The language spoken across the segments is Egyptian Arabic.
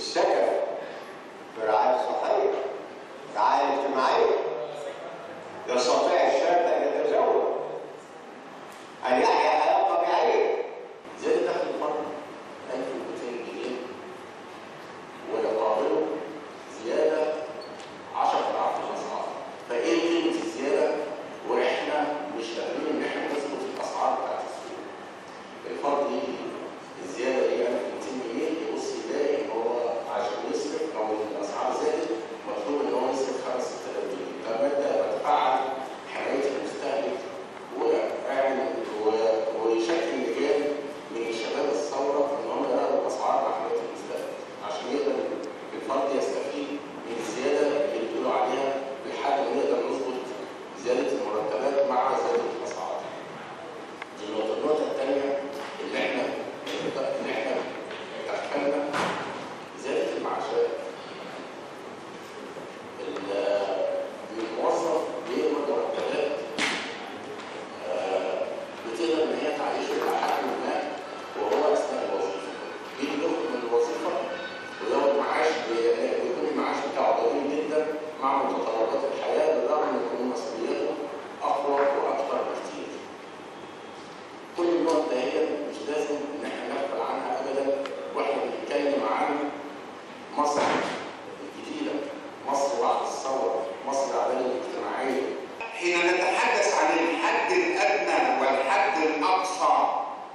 السكن برعاية صحية رعاية اجتماعية يستطيع الشاب أن يتزوج أن يحيا حياة طبيعية زيادة دخل الفرد 1200 جنيه ويقابله زيادة 10 أضعاف الأسعار فإيه قيمة الزيادة وإحنا مش قادرين إن إحنا نظبط الأسعار بتاعت السوق الفرد يجي الزيادة دي 1200 جنيه يبص يلاقي إن هو عشان يصرف أو الأسعار زادت مطلوب إن هو يصرف 5 6000 جنيه طب ما أنت بتفعل حماية المستهلك واعمل و- ويشكل لجان من شباب الثوره ان هم يراقبوا الاسعار مع حمايه المستهلك عشان يقدر الفرد يستفيد من الزياده اللي بيقولوا عليها لحد ما نقدر نظبط زياده المرتبات مع زياده الاسعار. دي النقطه، النقطه الثانيه اللي احنا اللي احنا دخلنا زياده المعاشات. ال- الموظف بيقبض مرتبات آه، بتقدر ان هي تعيشه الى حد ما وهو اثناء الوظيفه. بيجي يخرج من الوظيفه وياخد معاش بي- بيكون المعاش بتاعه ضئيل جدا مع متطلبات الحياه بالرغم من ان مسؤولياته اقوى واكثر بكتير. كل النقط دهيت مش لازم ان احنا نغفل عنها ابدا واحنا بنتكلم عن مصر الجديده، مصر بعد الثوره، مصر العداله الاجتماعيه، حين نتحدث عن الحد الأدنى والحد الأقصى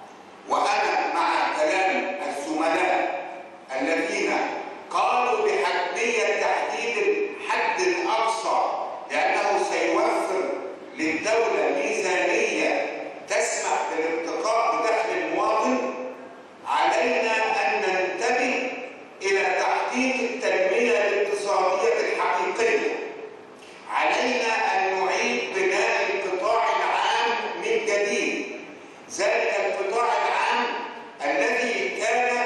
وأنا مع كلام الزملاء الذين قالوا بحتمية تحديد الحد الأقصى لأنه سيوفر للدولة ميزانية تسمح بالارتقاء بدخل المواطن علينا أن ننتبه إلى تحقيق التنمية الاقتصادية الحقيقية علينا أن نعيد بناء القطاع العام من جديد ذلك القطاع العام الذي كان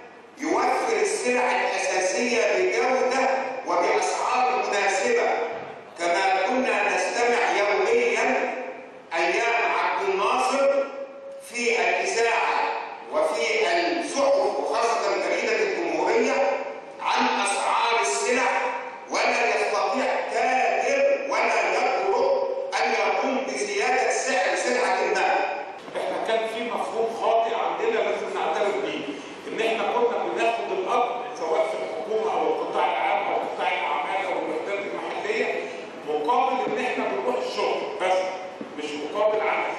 يوفر السلع الأساسية بجودة وبأسعار مناسبة كما كنا نستمع يوميا أيام عبد الناصر في الإذاعة وفي الصحف وخاصة جريدة الجمهورية عن أسعار السلع ولا يستطيع تاجر ولا يجرؤ أن يقوم بزيادة سعر سلعة ما احنا كان في مفهوم خاطئ عندنا لازم نعترف بيه ان احنا كنا بناخد الارض سواء في الحكومه او القطاع العام او قطاع الاعمال او الوحدات المحليه مقابل ان احنا بنروح الشغل بس مش مقابل عمل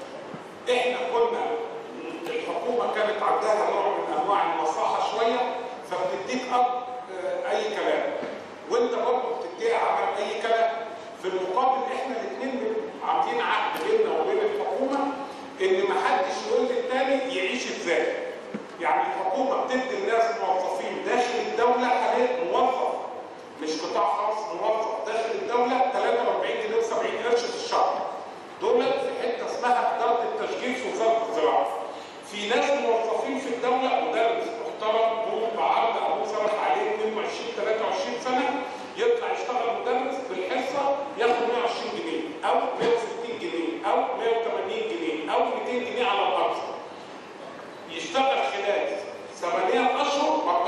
احنا كنا الحكومه كانت عندها نوع من انواع المصلحه شويه فبتديك ارض آه، اي كلام وانت برضه بتديها عمل اي كلام في المقابل احنا الاثنين عاملين عقد بيننا وبين الحكومه ان ما حدش يقول للتاني يعيش ازاي يعني الحكومه بتدي الناس موظفين داخل الدوله حاليا موظف مش قطاع خاص موظف داخل الدوله 43 جنيه و70 قرش في الشهر دول في حته اسمها اداره التشغيل في وزاره الزراعه في ناس موظفين في الدوله مدرس محترم دول بعرض ابوه صرف عليه 22 23 سنه يطلع يشتغل مدرس بالحصه ياخد 120 جنيه او 160 جنيه او 180 جنيه او 200 جنيه على الاقصى يشتغل خلال ثمانية اشهر ما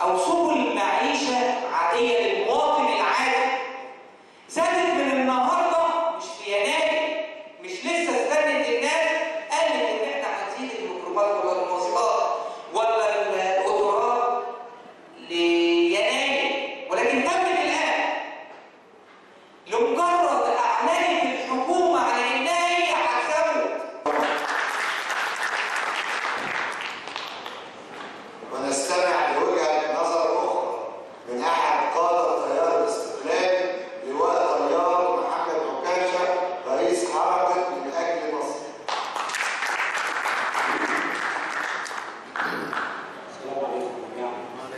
او سبل معيشه عاديه للمواطن العادي زادت من النهارده مش في يناير مش لسه استنت الناس قالت ان احنا هنزيد الميكروبات ولا المواصلات ولا القطارات ليناير ولكن تمت الان لمجرد اعلنت الحكومه على انها هي هتزود ونستمع لوجهة نظر أخرى من أحد قادة تيار الاستقلال لواء طيار محمد عكاشة رئيس حركة من أجل مصر. السلام عليكم جميعا.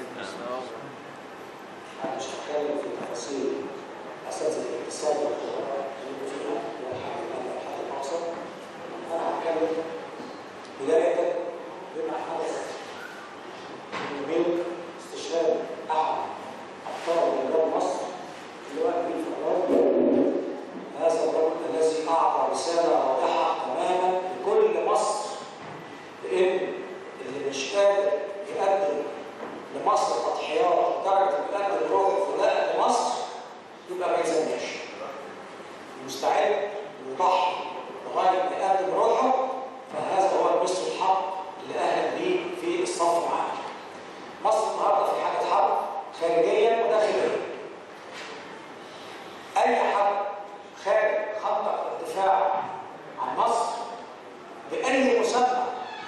أنا مش هتكلم في تفاصيل أساتذة الاقتصاد والخبراء اللي فيها والحمد لله الحد الأقصى. أنا هتكلم بداية بما حدث من استشهاد أحد أبطال بلاد مصر اللواء بن فؤاد هذا الرجل الذي أعطى رسالة واضحة تماما لكل مصر بإن اللي مش قادر يقدم لمصر تضحيات لدرجة إنه يقدم روح فداء لمصر يبقى ما يلزمناش. المستعد يضحي لغاية ما يقدم روحه فهذا هو المثل الحق اللي أهلا بيه في الصف معانا. مصر النهارده في حالة حرب خارجية وداخلية. أي حد خارج خندق الدفاع عن مصر بأي مسمى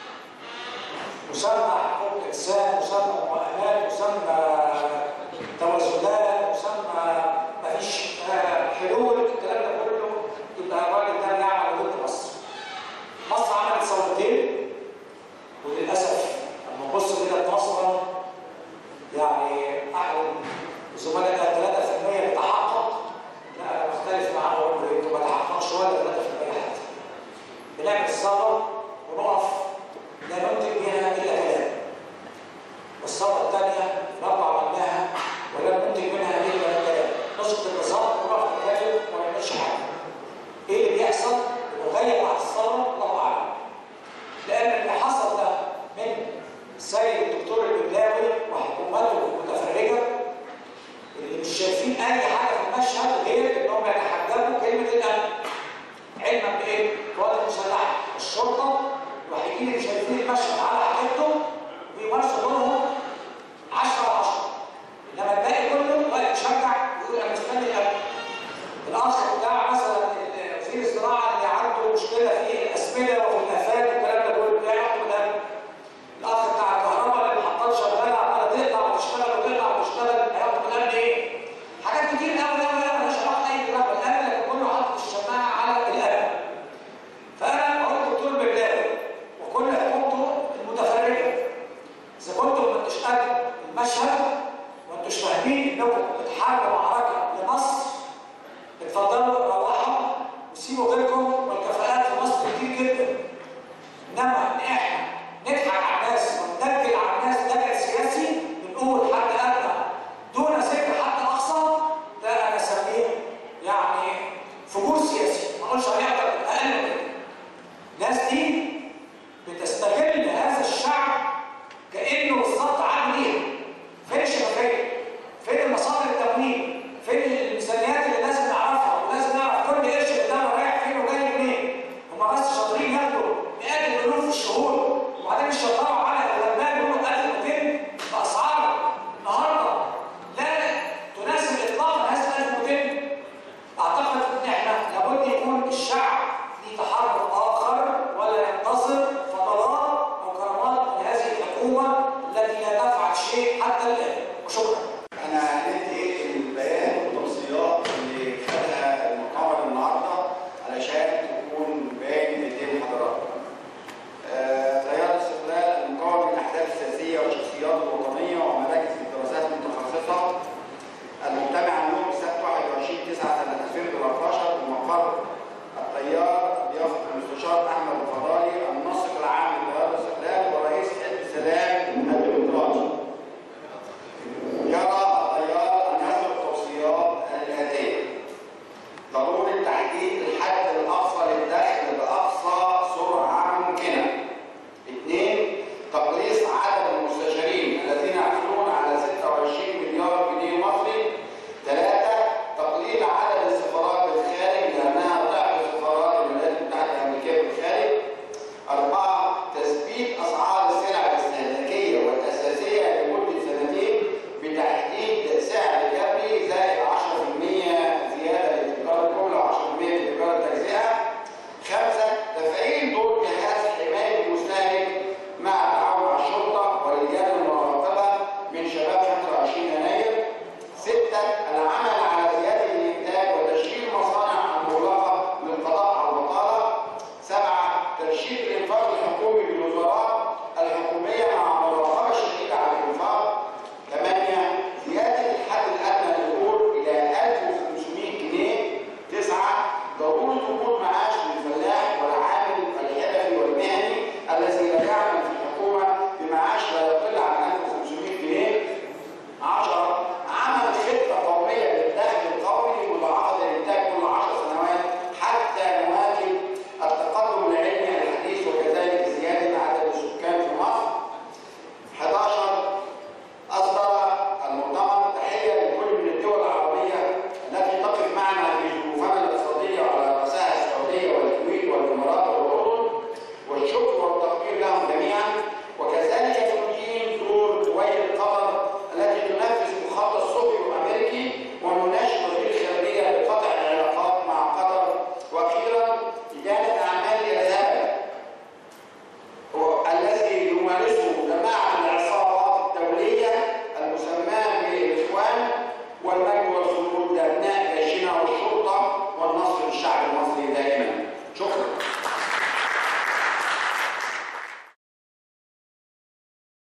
مسمى حقوق الانسان مسمى مؤامرات مسمى توازنات مسمى مفيش آه، حلول الكلام ده كله يبقى الراجل ده يعمل ضد مصر. مصر عملت ثورتين وللاسف لما نبص كده لمصر يعني احد زملائنا 3% بتحقق لا انا مختلف معاه اقول له انتوا ما تحققش ولا 3% حتى. بنعمل الثوره ونقف لا ننتج منها الا كلام والثوره الثانيه برضه عملناها ولا ننتج منها الا كلام نسقط النظام ونقف نتكلم وما نعملش حاجه ايه اللي بيحصل؟ نغير بعد الثوره الله اعلم لان اللي حصل ده من السيد الدكتور البلاوي وحكومته المتفرجه اللي مش شايفين اي حاجه في المشهد غير انهم يتحجبوا كلمه الامن علما بايه؟ القوات المسلحه الشرطه الوحيدين اللي شايفين المشهد على حقيقته ويمارسوا دورهم 10 على 10 انما الباقي كله واقف يشجع ويقول انا مستني الامن الاخ بتاع مثلا وزير الزراعه اللي عنده مشكله في الاسمده وفي الافات والكلام ده كله ده ياخد الامن الاخ بتاع الكهرباء اللي محطات شغاله عماله تقطع وتشتغل وتقطع وتشتغل هياخد الامن ايه؟ حاجات كتير قوي قوي قوي مالهاش علاقه اي دراما الامن لكن كله حاطط الشماعه على الامن فانا بقول دكتور بلاوي وكل حكومته المتفرجه اذا كنتم ما انتوش قد المشهد وانتوش فاهمين انكم بتحاربوا معركه لمصر اتفضلوا روحوا وسيبوا غيركم والكفاءات في مصر كتير جدا انما ان احنا نضحك على الناس وندجل على الناس دجل سياسي بنقول حد ادنى دون ذكر حد اقصى ده انا اسميه يعني فجور سياسي ما اقولش عليه اكتر اقل من كده الناس دي بتستغل هذا الشعب كانه بالظبط عامل ايه؟ فين الشبكيه؟ فين المصادر التمويل؟ فين الميزانيات اللي لازم نعرفها ولازم نعرف كل قرش الدوله رايح فين وجاي منين؟ هم بس شاطرين ياخدوا مئات الالوف في الشهور تزيد اسعار